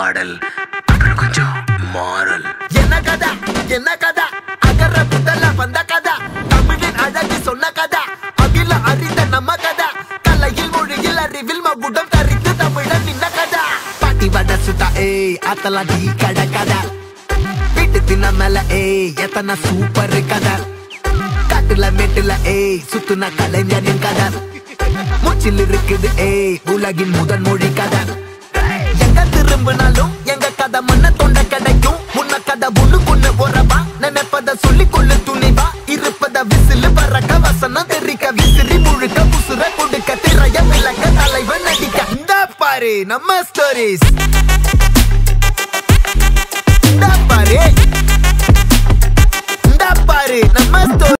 பாடல் அப்புறம் கொஞ்சம் மாறல் என்ன கதா என்ன கதா அகர முதல்ல வந்த கதா தமிழின் அழகு சொன்ன கதா அகில அறிந்த நம்ம கதா கலையில் மொழியில் அறிவில் மகுடம் தரித்து தமிழன் நின்ன கதா பாட்டி வட சுட்டா ஏய் அத்தலா டீ கட கதா வீட்டு தின்ன மேல ஏய் எத்தனை சூப்பர் கதா காட்டுல மேட்டுல ஏய் சுத்துன கலைஞனின் கதா மூச்சில் இருக்குது ஏய் உலகின் முதன் மொழி கதை எங்க திரும்பினாலும் எங்க கதை மண்ண தொண்ட கிடைக்கும் முன்ன கதை ஒண்ணு கொண்டு போறவா நினைப்பத சொல்லி கொள்ளு துணிவா இருப்பத விசிலு பறக்க வசனம் தெரிக்க விசிறி முழுக்க முசுர கொடுக்க திரைய விளக்க தலைவன் நடிக்க இந்த பாரு நம்ம ஸ்டோரிஸ் இந்த பாரு இந்த பாரு நம்ம ஸ்டோரி